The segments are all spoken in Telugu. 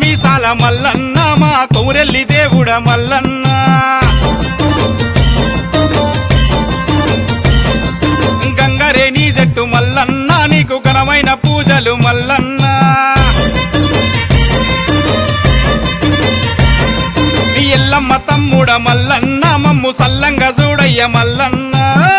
మీసాల మల్లన్న మా కౌరెల్లి దేవుడ మల్లన్న గంగరేని జట్టు మల్లన్న నీకు ఘనమైన పూజలు మల్లన్న ఎల్లమ్మ తమ్ముడ మల్లన్న మమ్ము సల్లంగా చూడయ్య మల్లన్న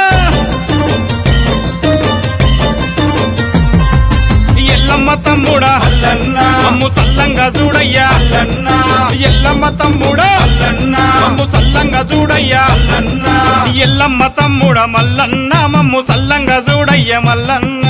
ఎల్లమ్మ తమ్ముడా మల్లన్న మమ్ము సల్లంగా చూడయ్యా మల్లన్న ఎల్లమ్మ తమ్ముడా మల్లన్న మమ్ము సల్లంగా చూడయ్యా మల్లన్న ఎల్లమ్మ తమ్ముడ మల్లన్న మమ్ము సల్లంగా చూడయ్య మల్లన్న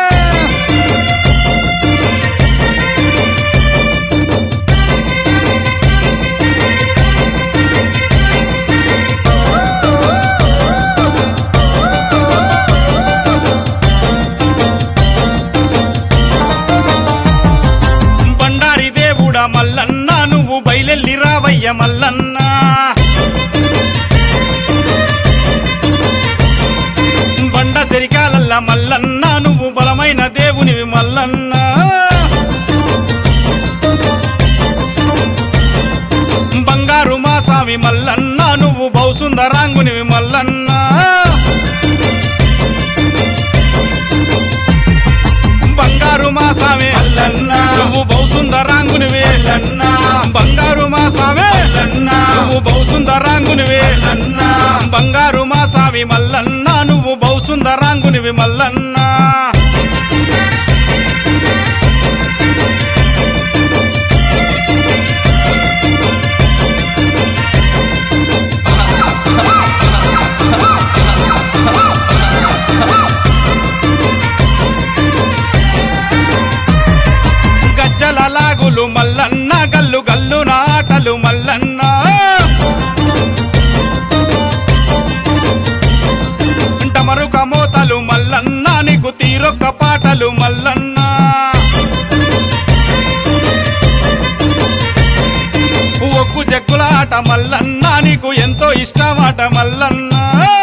బండారి దేవుడ మల్లన్న నువ్వు బయలెల్లి రావయ్య మల్లన్న బండ సెరికాలల్ల మల్లన్న నువ్వు బలమైన దేవునివి మల్లన్న బంగారు మా స్వామి మల్లన్న నువ్వు బౌసుందరాంగునివి మల్లన్న బంగారు మా స్వామి మల్లన్న నువ్వు బౌసుందరాంగునివి మల్లన్న బంగారు మా స్వామి మల్లన్న నువ్వు బౌసుందరాంగునివి మల్లన్న బంగారు మా స్వామి మల్లన్న నువ్వు బౌసుందరాంగునివి మల్లన్న గజ్జల లాగులు మల్లన్న గల్లు గల్లు నాటలు మల్లన్న డమరుక మోతలు మల్లన్న నీకు తీరొక్క పాటలు మల్లన్న ఒగ్గు జగ్గుల ఆట మల్లన్న నీకు ఎంతో ఇష్టమాట మల్లన్న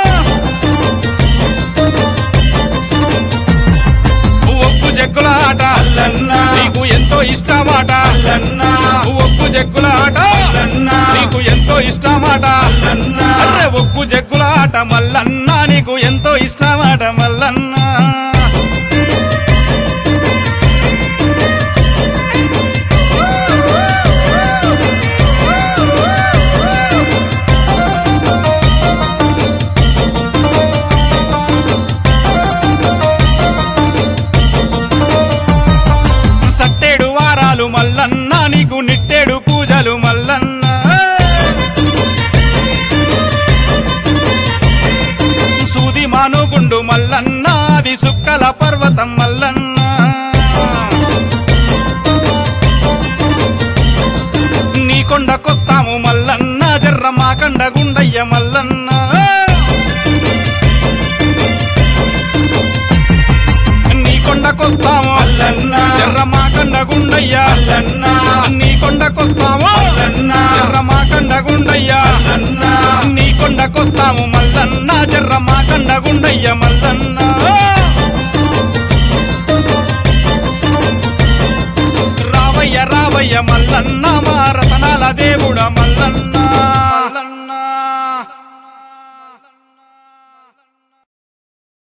ఒగ్గు జగ్గుల ఆట మల్లన్న నీకు ఎంతో ఇష్టమాట మల్లన్న ఒగ్గు జగ్గుల ఆట మల్లన్న నీకు ఎంతో ఇష్టమాట మల్లన్న అరే ఒగ్గు జగ్గుల ఆట మల్లన్న నీకు ఎంతో ఇష్టమాట మల్లన్న సట్టేడు వారాలు మల్లన్న నీకు నిట్టేడు పూజలు మల్లన్న సూది మానుగుండు మల్లన్న అది సుక్కల పర్వతం మల్లన్న నీ కొండకొస్తాము మల్లన్న జర్ర మా కండ గుండయ్య మల్లన్న నీ కొండకొస్తాము మల్లన్న జర్ర మా కండ గుండయ్య మల్లన్న నీ కొండకొస్తాము మల్లన్న జర్ర మా కండ గుండయ్య మల్లన్న నీ కొండకొస్తాము మల్లన్న జర్ర మా కండ గుండయ్య మల్లన్న రావయ్య రావయ్య మల్లన్న మా రతనాల దేవుడ మల్లన్న